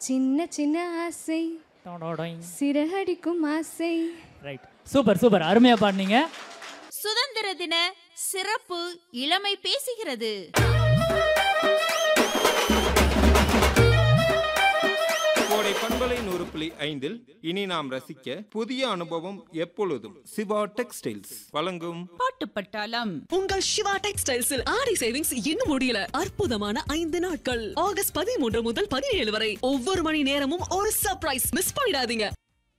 சின்ன சின்ன ஆசை சிறகடிக்கும் ஆசை ரைட் சூப்பர் சூப்பர் அருமையா பாடினீங்க சுதந்திர தின சிறப்பு இளமை பேசுகிறது கோடை பண்பலை நூறு புள்ளி ஐந்தில் இனி நாம் ரசிக்க புதிய அனுபவம் எப்பொழுதும் சிவா டெக்ஸ்டைல்ஸ் வழங்கும் பாட்டு பட்டாளம் உங்கள் சிவா டெக்ஸ்டைல்ஸில் ஆடி சேவிங்ஸ் இன்னும் முடியல அற்புதமான ஐந்து நாட்கள் ஆகஸ்ட் பதிமூன்று முதல் பதினேழு வரை ஒவ்வொரு மணி நேரமும் ஒரு சர்ப்ரைஸ் மிஸ் பண்ணிடாதீங்க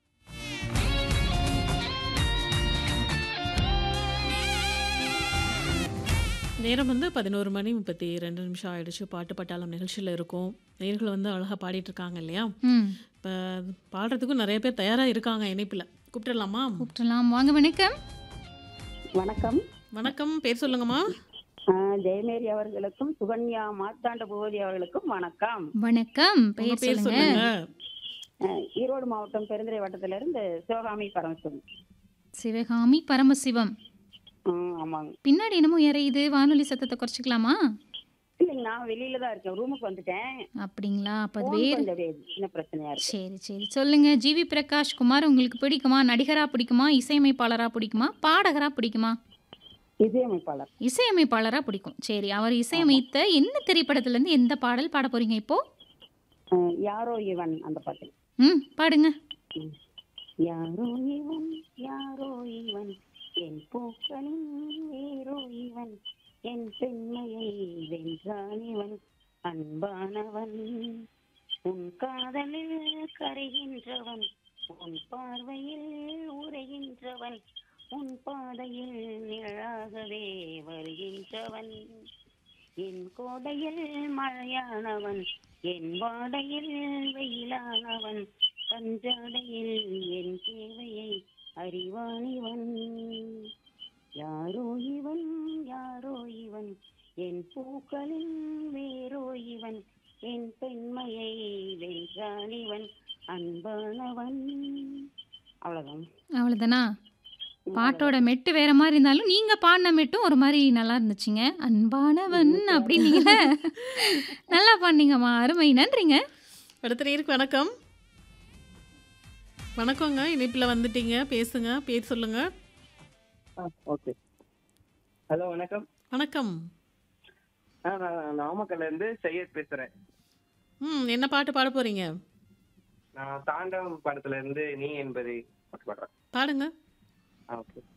நேரம் வந்து பதினோரு மணி முப்பத்தி ரெண்டு நிமிஷம் ஆயிடுச்சு பாட்டு பட்டாளம் நிகழ்ச்சியில் இருக்கும் நேர்கள் வந்து அழகாக பாடிட்டு இருக்காங்க இல்லையா இப்போ பாடுறதுக்கும் நிறைய பேர் தயாராக இருக்காங்க இணைப்பில் கூப்பிட்டுடலாமா கூப்பிடலாம் வாங்க வணக்கம் வணக்கம் வணக்கம் பேர் சொல்லுங்கம்மா ஆ, ஜெயமேரி அவர்களுக்கும் சுகன்யா மார்த்தாண்ட பூவதி அவர்களுக்கும் வணக்கம் வணக்கம் உங்க பெயர் பேர் சொல்லுங்க சொல்லுங்க ஆ, ஈரோடு மாவட்டம் பெருந்துறை வட்டத்திலிருந்து சிவகாமி பரமசிவம் சிவகாமி பரமசிவம் ஆ, ஆமாங்க பின்னாடி என்னமோ இறையுது வானொலி சத்தத்தை குறைச்சிக்கலாமா இல்லைங்க நான் வெளியில தான் இருக்கேன் ரூமுக்கு வந்துட்டேன் அப்படிங்களா அப்ப அது phone வேறு கொஞ்சம் வே- சின்ன பிரச்சனையா இருக்கு சரி சரி சொல்லுங்க ஜிவி பிரகாஷ் குமார் உங்களுக்கு பிடிக்குமா நடிகரா பிடிக்குமா இசையமைப்பாளரா பிடிக்குமா பாடகரா பிடிக்குமா இசையமைப்பாளர் இசையமைப்பாளரா பிடிக்கும் சரி அவர் இசையமைத்த என்ன திரைப்படத்துல இருந்து எந்த பாடல் பாட போறீங்க இப்போ ஆ, யாரோ இவன் அந்த பாட்டு ம் பாடுங்க யாரோ இவன் யாரோ இவன் என் பூக்களின் வேரோ இவன் என் பெண்மையை வென்றான் இவன் அன்பானவன் உன் காதலில் கரைகின்றவன் உன் பார்வையில் உரைகின்றவன் உன் பாதையில் நிழலாகவே வருகின்றவன் என் கோடையில் மழையானவன் என் வாடையில் வெயிலானவன் கஞ்சாடையில் என் தேவையை அறிவானிவன் யாரோ இவன் யாரோ இவன் என் பூக்களின் வேரோ இவன் என் பெண்மையை வென்றானிவன் அன்பானவன் அவ்வளவுதான் அவ்வளவுதானா பாட்டோட மெட்டு வேற மாதிரி இருந்தாலும் நீங்க பாடின மெட்டும் ஒரு மாதிரி நல்லா இருந்துச்சுங்க அன்பானவன் அப்படின்னீங்கல்ல நல்லா பாடினீங்கம்மா அருமை நன்றிங்க அடுத்த நேருக்கு வணக்கம் வணக்கங்க இணைப்பில் வந்துட்டீங்க பேசுங்க பேர் சொல்லுங்க ஓகே ஹலோ வணக்கம் வணக்கம் ஆ, நான் நாமக்கல்ல இருந்து சையத் பேசுறேன் ம் என்ன பாட்டு பாட போறீங்க நான் தாண்டவம் படத்துல இருந்து நீ என்பதை பாட்டு பாடுறேன் பாடுங்க ஆ, ஓகே